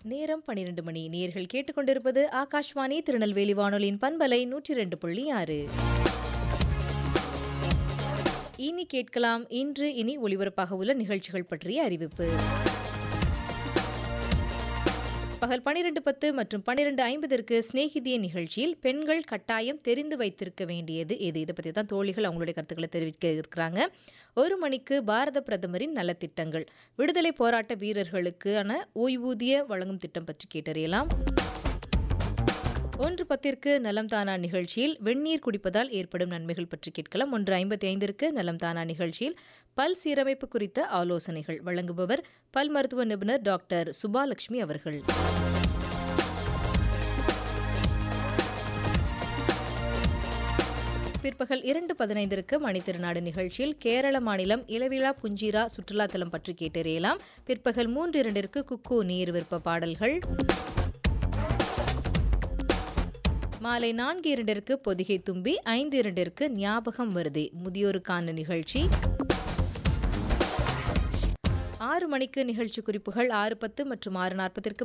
நேரம் பனிரெண்டு மணி நேர்கள் கேட்டுக்கொண்டிருப்பது ஆகாஷ்வாணி திருநெல்வேலி வானொலியின் பண்பலை நூற்றி ரெண்டு புள்ளி ஆறு இனி கேட்கலாம் இன்று இனி ஒளிபரப்பாக உள்ள நிகழ்ச்சிகள் பற்றிய அறிவிப்பு பகல் பனிரெண்டு பத்து மற்றும் பன்னிரெண்டு ஐம்பதற்கு சிநேகிதிய நிகழ்ச்சியில் பெண்கள் கட்டாயம் தெரிந்து வைத்திருக்க வேண்டியது எது இதை பற்றி தான் தோழிகள் அவங்களுடைய கருத்துக்களை தெரிவிக்க இருக்கிறாங்க ஒரு மணிக்கு பாரத பிரதமரின் நலத்திட்டங்கள் விடுதலை போராட்ட வீரர்களுக்கான ஓய்வூதிய வழங்கும் திட்டம் பற்றி கேட்டறியலாம் ஒன்று பத்திற்கு நலம் தானா நிகழ்ச்சியில் வெந்நீர் குடிப்பதால் ஏற்படும் நன்மைகள் பற்றி கேட்கலாம் ஒன்று ஐம்பத்தி ஐந்திற்கு நலம் தானா நிகழ்ச்சியில் பல் சீரமைப்பு குறித்த ஆலோசனைகள் வழங்குபவர் பல் மருத்துவ நிபுணர் டாக்டர் சுபாலட்சுமி அவர்கள் பிற்பகல் இரண்டு பதினைந்திற்கு மணித்திருநாடு நிகழ்ச்சியில் கேரள மாநிலம் இளவிழா புஞ்சிரா சுற்றுலாத்தலம் பற்றி கேட்டறியலாம் பிற்பகல் மூன்று இரண்டிற்கு குக்கு நீர் விருப்ப பாடல்கள் மாலை நான்கு இரண்டிற்கு பொதிகை தும்பி ஐந்து இரண்டிற்கு ஞாபகம் வருதே முதியோருக்கான நிகழ்ச்சி ஆறு மணிக்கு நிகழ்ச்சி குறிப்புகள் ஆறு பத்து மற்றும் ஆறு நாற்பத்திற்கு